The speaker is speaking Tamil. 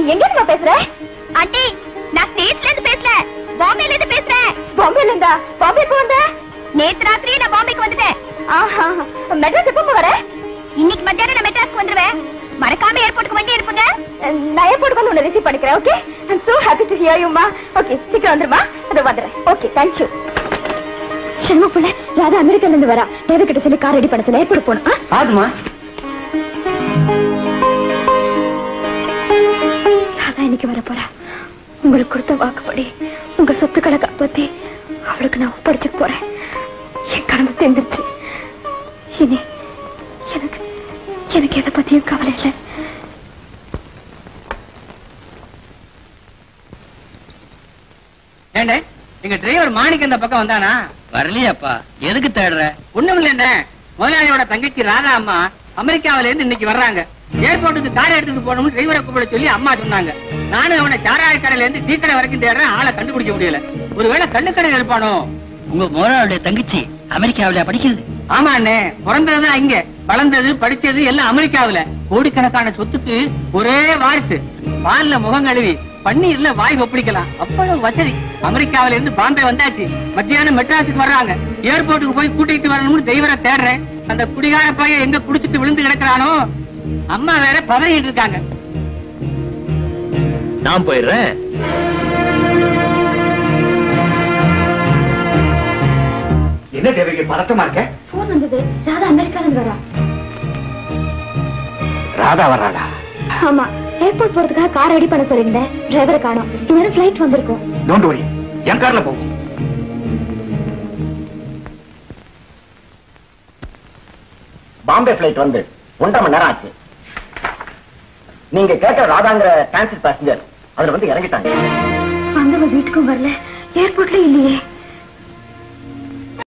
எங்க இருந்து பேசுற ஆண்டி நான் ஸ்டேட்ல இருந்து பேசல பாம்பேல இருந்து பேசுறேன் பாம்பேல இருந்தா பாம்பேக்கு வந்த நேத்து ராத்திரி நான் பாம்பேக்கு வந்துட்டேன் ஆஹா மெட்ராஸ் எப்போ வர இன்னைக்கு மத்தியானம் நான் மெட்ராஸ்க்கு வந்துருவேன் மறக்காம ஏர்போர்ட்டுக்கு வண்டி இருப்புங்க நான் ஏர்போர்ட்டுக்கு வந்து உன்னை ரிசீவ் பண்ணிக்கிறேன் okay I'm so happy to hear you மா ஓகே சீக்கிரம் வந்துருமா அது வந்துடுறேன் ஓகே தேங்க் யூ சண்முக பிள்ளை ராதா அமெரிக்கால இருந்து வரா தேவை கிட்ட சொல்லி கார் ரெடி பண்ண சொல்லி ஏர்போர்ட் போகணும் ஆ? ஆகுமா ராதா இன்னைக்கு வர போறா உங்களுக்கு கொடுத்த வாக்குப்படி உங்க சொத்துக்களை காப்பாத்தி அவளுக்கு நான் ஒப்படைச்சுக்க போறேன் என் கடமை தெரிஞ்சிருச்சு இனி எனக்கு எனக்கு எதை பத்தியும் கவலை இல்லை ஏண்டே எங்க டிரைவர் மாணிக்க இந்த பக்கம் வந்தானா வரலையாப்பா எதுக்கு தேடுற ஒண்ணும் இல்ல முதலாளியோட தங்கச்சி ராதா அம்மா அமெரிக்காவில இருந்து இன்னைக்கு வர்றாங்க ஏர்போர்ட்டுக்கு காரை எடுத்துட்டு போகணும்னு டிரைவரை கூப்பிட சொல்லி அம்மா சொன்னாங்க நானும் அவனை சாராய கடையில இருந்து டீ கடை வரைக்கும் தேடுறேன் ஆளை கண்டுபிடிக்க முடியல ஒருவேளை கண்ணுக்கடையில் இருப்பானோ உங்க முதலாளுடைய தங்கச்சி அமெரிக்காவில படிக்கிறது ஆமா அண்ணே பிறந்ததுதான் இங்க வளர்ந்தது படிச்சது எல்லாம் அமெரிக்காவுல கோடிக்கணக்கான சொத்துக்கு ஒரே வாரிசு பால்ல முகம் கழுவி பன்னீர்ல வாய் ஒப்பிடிக்கலாம் அவ்வளவு வசதி அமெரிக்காவில இருந்து பாம்பே வந்தாச்சு மத்தியானம் மெட்ராஸுக்கு வர்றாங்க ஏர்போர்ட்டுக்கு போய் கூட்டிட்டு வரணும்னு தெய்வரை தேடுறேன் அந்த குடிகார பையன் எங்க குடிச்சிட்டு விழுந்து கிடக்குறானோ அம்மா வேற பதறிட்டு இருக்காங்க நான் போயிடுறேன் என்ன தேவைக்கு பதட்டமா இருக்க போன் வந்தது ராதா அமெரிக்கால இருந்து வரா ராதா வர்றாளா ஆமா ஏர்போர்ட் போறதுக்காக கார் ரெடி பண்ண சொல்லியிருந்தேன் டிரைவரை காணோம் இந்நேரம் ஃபிளைட் வந்திருக்கும் டோன்ட் வரி என் கார்ல போகும் பாம்பே பிளைட் வந்து ஒன்றரை மணி நேரம் ஆச்சு நீங்க கேட்ட ராதாங்கிற டிரான்சிட் பேசஞ்சர் அதுல வந்து இறங்கிட்டாங்க வந்தவ வீட்டுக்கும் வரல ஏர்போர்ட்ல இல்லையே